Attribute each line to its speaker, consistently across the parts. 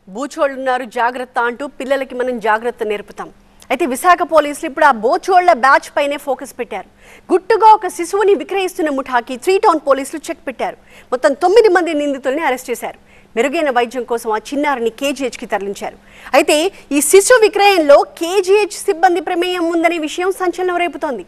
Speaker 1: బూచోళ్ళున్నారు జాగ్రత్త అంటూ పిల్లలకి మనం జాగ్రత్త నేర్పుతాం అయితే విశాఖ పోలీసులు ఇప్పుడు ఆ బోచోళ్ల బ్యాచ్ పైనే ఫోకస్ పెట్టారు గుట్టుగా ఒక శిశువుని విక్రయిస్తున్న ముఠాకి త్రీ టౌన్ పోలీసులు చెక్ పెట్టారు మొత్తం తొమ్మిది మంది నిందితుల్ని అరెస్ట్ చేశారు మెరుగైన వైద్యం కోసం ఆ చిన్నారిని కేజీహెచ్కి తరలించారు అయితే ఈ శిశు విక్రయంలో కేజీహెచ్ సిబ్బంది ప్రమేయం ఉందనే విషయం సంచలనం రేపుతోంది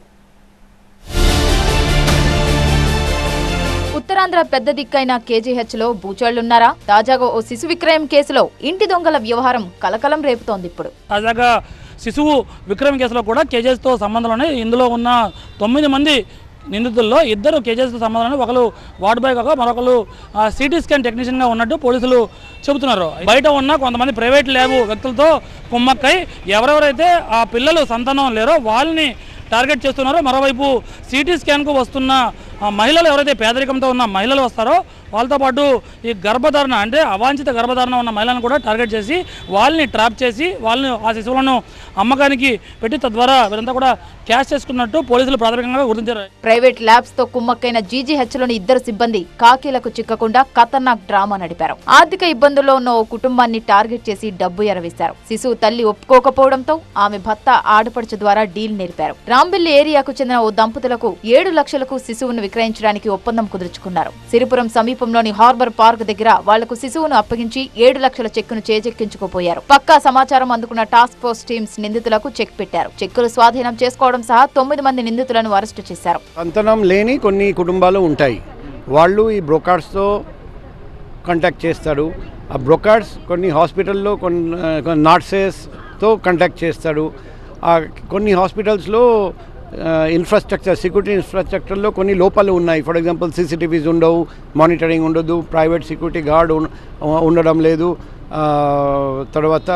Speaker 2: ఉత్తరాంధ్ర పెద్ద దిక్కైన కేజీహెచ్ లో బూచోళ్లున్నారా తాజాగా ఓ శిశు విక్రయం కేసులో ఇంటి దొంగల వ్యవహారం కలకలం రేపుతోంది ఇప్పుడు
Speaker 3: తాజాగా శిశువు విక్రమ్ కేసులో కూడా కేజెస్తో సంబంధం ఉన్నాయి ఇందులో ఉన్న తొమ్మిది మంది నిందితుల్లో ఇద్దరు కేజెస్తో సంబంధం ఉన్నాయి ఒకరు వార్డ్ బాయ్ కాక మరొకరు సిటీ స్కాన్ టెక్నీషియన్గా ఉన్నట్టు పోలీసులు చెబుతున్నారు బయట ఉన్న కొంతమంది ప్రైవేట్ ల్యాబ్ వ్యక్తులతో కుమ్మక్కై ఎవరెవరైతే ఆ పిల్లలు సంతానం లేరో వాళ్ళని టార్గెట్ చేస్తున్నారో మరోవైపు సిటీ స్కాన్కు వస్తున్న ఆ మహిళలు ఎవరైతే పేదరికంతో ఉన్న మహిళలు వస్తారో వాళ్ళతో పాటు ఈ గర్భధారణ అంటే అవాంఛిత గర్భధారణ ఉన్న మహిళలను కూడా టార్గెట్ చేసి వాళ్ళని ట్రాప్ చేసి వాళ్ళని ఆ శిశువులను అమ్మకానికి పెట్టి తద్వారా వీరంతా కూడా క్యాష్ చేసుకున్నట్టు పోలీసులు ప్రాథమికంగా గుర్తించారు
Speaker 2: ప్రైవేట్ ల్యాబ్స్ తో కుమ్మక్కైన జీజీహెచ్ లోని ఇద్దరు సిబ్బంది కాకీలకు చిక్కకుండా ఖతర్నాక్ డ్రామా నడిపారు ఆర్థిక ఇబ్బందుల్లో ఉన్న ఓ కుటుంబాన్ని టార్గెట్ చేసి డబ్బు ఎరవేశారు శిశువు తల్లి ఒప్పుకోకపోవడంతో ఆమె భర్త ఆడపడుచు ద్వారా డీల్ నేర్పారు రాంబిల్లి ఏరియాకు చెందిన ఓ దంపతులకు ఏడు లక్షలకు శిశువును విక్రయించడానికి ఒప్పందం కుదుర్చుకున్నారు సిరిపురం సమీపంలోని హార్బర్ పార్క్ దగ్గర వాళ్లకు శిశువును అప్పగించి ఏడు లక్షల చెక్కును చేజెక్కించుకుపోయారు పక్కా సమాచారం అందుకున్న టాస్క్ ఫోర్స్ టీమ్స్ నిందితులకు చెక్ పెట్టారు చెక్కులు స్వాధీనం చేసుకోవడం సహా తొమ్మిది మంది నిందితులను అరెస్టు చేశారు
Speaker 4: సంతానం లేని కొన్ని కుటుంబాలు ఉంటాయి వాళ్ళు ఈ బ్రోకార్డ్స్తో కాంటాక్ట్ చేస్తారు ఆ బ్రోకార్డ్స్ కొన్ని హాస్పిటల్లో కొన్ని నాట్సెస్తో కాంటాక్ట్ చేస్తారు ఆ కొన్ని హాస్పిటల్స్లో ఇన్ఫ్రాస్ట్రక్చర్ సెక్యూరిటీ ఇన్ఫ్రాస్ట్రక్చర్లో కొన్ని లోపాలు ఉన్నాయి ఫర్ ఎగ్జాంపుల్ సీసీటీవీస్ ఉండవు మానిటరింగ్ ఉండదు ప్రైవేట్ సెక్యూరిటీ గార్డ్ ఉన్- ఉండడం లేదు ఆ, తర్వాత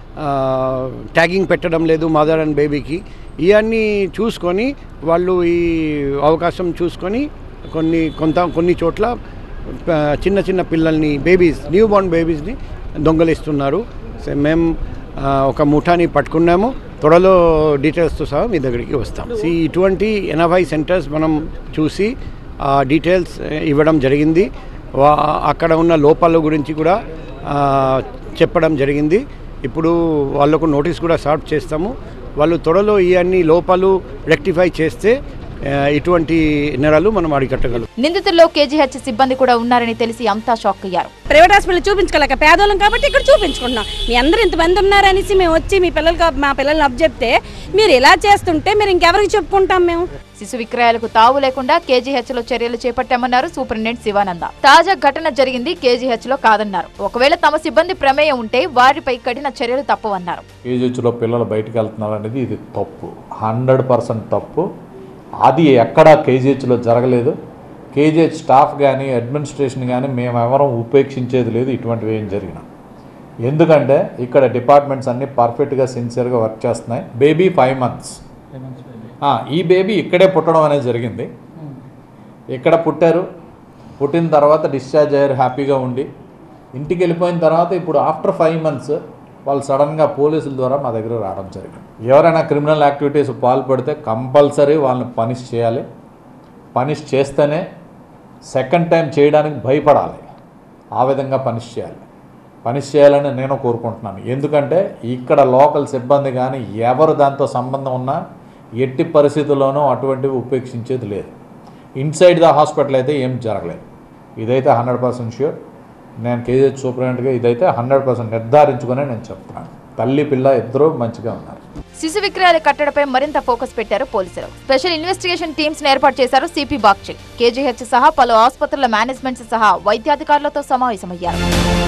Speaker 4: ట్యాగింగ్ పెట్టడం లేదు మదర్ అండ్ బేబీకి ఇవన్నీ చూసుకొని వాళ్ళు ఈ అవకాశం చూసుకొని కొన్ని కొంత కొన్ని చోట్ల ఆ, చిన్న చిన్న పిల్లల్ని బేబీస్ న్యూ బోర్న్ బేబీస్ని దొంగలిస్తున్నారు సో మేము ఆ, ఒక ముఠాని పట్టుకున్నాము త్వరలో డీటెయిల్స్తో సహా మీ దగ్గరికి వస్తాం ఈ ఇటువంటి ఎనభై సెంటర్స్ మనం చూసి ఆ డీటెయిల్స్ ఇవ్వడం జరిగింది వా- అక్కడ ఉన్న లోపాల గురించి కూడా ఆ, చెప్పడం జరిగింది ఇప్పుడు వాళ్ళకు నోటీస్ కూడా సర్వ్ చేస్తాము వాళ్ళు త్వరలో ఈ అన్ని లోపాలు రెక్టిఫై చేస్తే ఆ, ఇటువంటి నేరాలు మనం అరికట్టగలం
Speaker 2: నిందితుల్లో కేజీహెచ్ సిబ్బంది కూడా ఉన్నారని తెలిసి అంతా షాక్ అయ్యారు
Speaker 5: ప్రైవేట్ హాస్పిటల్ చూపించుకోలేక పేదోళ్ళం కాబట్టి ఇక్కడ చూపించుకుంటున్నాం మీ అందరూ ఇంతమంది ఉన్నారనేసి మేము వచ్చి మీ పిల్లలకి మా పిల్లల్ని అప్ చెప్తే మీరు ఇలా చేస్తుంటే మీరు ఇంకెవరికి చెప్పుకుంటాం మేము
Speaker 2: శిశు విక్రయాలకు తావు లేకుండా కేజీహెచ్ లో చర్యలు చేపట్టామన్నారు సూపరింటెండెంట్ శివానంద తాజా ఘటన జరిగింది కేజీహెచ్ లో కాదన్నారు ఒకవేళ తమ సిబ్బంది ప్రమేయం ఉంటే వారిపై కఠిన చర్యలు తప్పవన్నారు
Speaker 6: కేజీహెచ్లో పిల్లలు బయటికి వెళ్తున్నారు అనేది ఇది తప్పు హండ్రెడ్ పర్సెంట్ తప్పు అది ఎక్కడా కేజీహెచ్లో జరగలేదు కేజీహెచ్ స్టాఫ్ కానీ అడ్మినిస్ట్రేషన్ కానీ మేము ఎవరం ఉపేక్షించేది లేదు ఇటువంటివి ఏం జరిగినా ఎందుకంటే ఇక్కడ డిపార్ట్మెంట్స్ అన్నీ పర్ఫెక్ట్గా సిన్సియర్గా వర్క్ చేస్తున్నాయి బేబీ ఫైవ్ మంత్స్ ఈ బేబీ ఇక్కడే పుట్టడం అనేది జరిగింది ఇక్కడ పుట్టారు పుట్టిన తర్వాత డిశ్చార్జ్ అయ్యారు హ్యాపీగా ఉండి ఇంటికి వెళ్ళిపోయిన తర్వాత ఇప్పుడు ఆఫ్టర్ ఫైవ్ మంత్స్ వాళ్ళు సడన్గా పోలీసుల ద్వారా మా దగ్గర రావడం జరిగింది ఎవరైనా క్రిమినల్ యాక్టివిటీస్ పాల్పడితే కంపల్సరీ వాళ్ళని పనిష్ చేయాలి పనిష్ చేస్తేనే సెకండ్ టైం చేయడానికి భయపడాలి ఆ విధంగా పనిష్ చేయాలి పనిష్ చేయాలని నేను కోరుకుంటున్నాను ఎందుకంటే ఇక్కడ లోకల్ సిబ్బంది కానీ ఎవరు దాంతో సంబంధం ఉన్నా ఎట్టి పరిస్థితుల్లోనూ అటువంటివి ఉపేక్షించేది లేదు ఇన్సైడ్ ద హాస్పిటల్ అయితే ఏం జరగలేదు ఇదైతే హండ్రెడ్ పర్సెంట్ ష్యూర్ నేను కేజీహెచ్ సూపరింటెండెంట్గా ఇదైతే హండ్రెడ్ పర్సెంట్ నిర్ధారించుకునే నేను చెప్తున్నాను తల్లి పిల్ల ఇద్దరూ మంచిగా ఉన్నారు
Speaker 2: శిశు విక్రయాల కట్టడిపై మరింత ఫోకస్ పెట్టారు పోలీసులు స్పెషల్ ఇన్వెస్టిగేషన్ టీమ్స్ ఏర్పాటు చేశారు సిపి బాక్షి కేజీహెచ్ సహా పలు ఆసుపత్రుల మేనేజ్మెంట్స్ సహా వైద్యాధికారులతో సమావేశమయ్యారు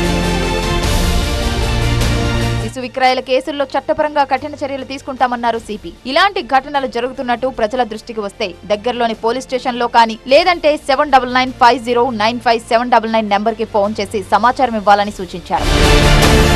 Speaker 2: శిశు విక్రయాల కేసుల్లో చట్టపరంగా కఠిన చర్యలు తీసుకుంటామన్నారు సిపి ఇలాంటి ఘటనలు జరుగుతున్నట్టు ప్రజల దృష్టికి వస్తే దగ్గరలోని పోలీస్ స్టేషన్ లో కానీ లేదంటే seven double nine five zero nine five seven double nine number కి ఫోన్ చేసి సమాచారం ఇవ్వాలని సూచించారు